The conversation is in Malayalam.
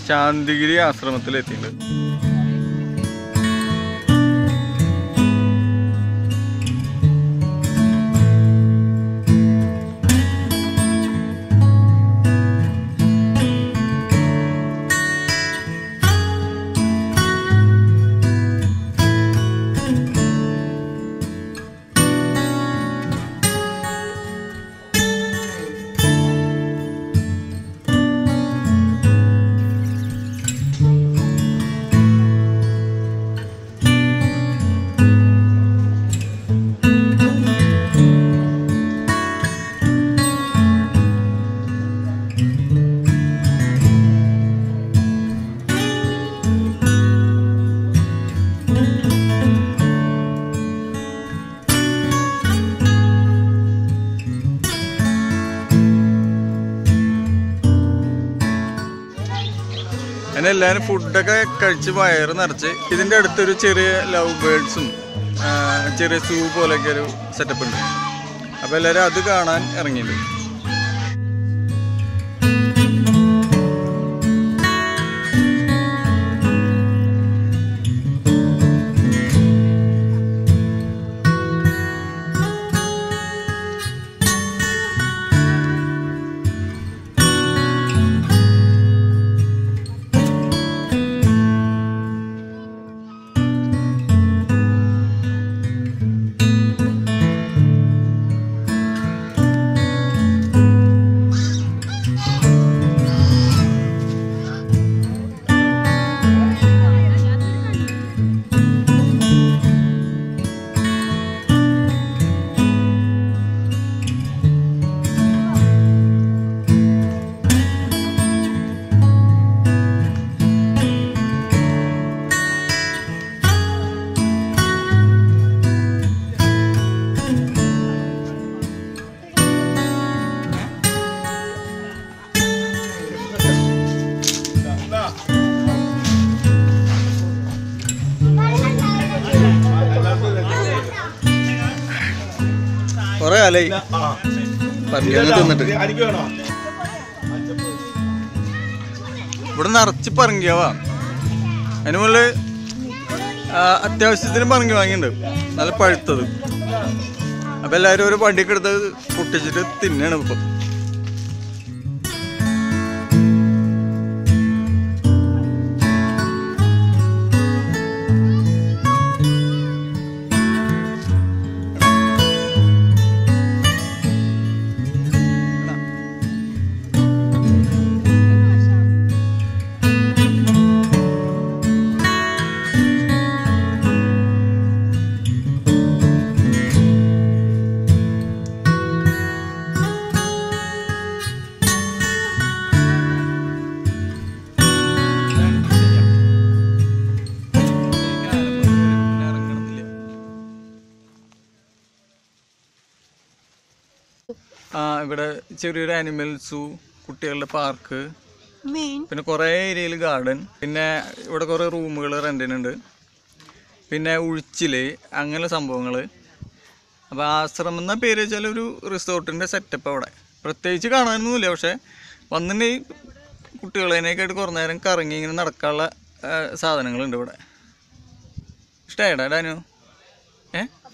ശാന്തിഗിരി ആശ്രമത്തിൽ എത്തിയിട്ടുണ്ട് അങ്ങനെ എല്ലാവരും ഫുഡൊക്കെ കഴിച്ച് വയറ് നിറച്ച് ഇതിൻ്റെ അടുത്തൊരു ചെറിയ ലവ് ബേർഡ്സും ചെറിയ സൂ പോലെയൊക്കെ ഒരു സെറ്റപ്പ് ഉണ്ട് അപ്പോൾ എല്ലാവരും അത് കാണാൻ ഇറങ്ങിയിട്ടുണ്ട് കുറേ കാലായി പറങ്കികൾ തിന്നിട്ട് ഇവിടെ നിറച്ച് പറങ്കിയാവാ അതിന് മുകളിൽ അത്യാവശ്യത്തിന് പറങ്കി വാങ്ങിയിട്ടുണ്ട് നല്ല പഴുത്തത് അപ്പൊ എല്ലാവരും ഒരു വണ്ടിയൊക്കെ എടുത്ത് പൊട്ടിച്ചിട്ട് തിന്നാണ് ഇപ്പൊ ആ ഇവിടെ ചെറിയൊരു ആനിമൽ സൂ കുട്ടികളുടെ പാർക്ക് മെയിൻ പിന്നെ കുറേ ഏരിയയിൽ ഗാർഡൻ പിന്നെ ഇവിടെ കുറേ റൂമുകൾ റെൻറ്റിനുണ്ട് പിന്നെ ഉഴിച്ചില് അങ്ങനെ സംഭവങ്ങൾ അപ്പോൾ ആശ്രമം എന്ന പേര് വെച്ചാൽ ഒരു റിസോർട്ടിൻ്റെ സെറ്റപ്പ് അവിടെ പ്രത്യേകിച്ച് കാണാനൊന്നുമില്ല പക്ഷേ വന്നിട്ടുണ്ടെങ്കിൽ കുട്ടികളതിനൊക്കെ ആയിട്ട് കുറേ നേരം കറങ്ങി ഇങ്ങനെ നടക്കാനുള്ള ആ, സാധനങ്ങളുണ്ട് ഇവിടെ ഇഷ്ടമായിടാ ഡാനു ഏ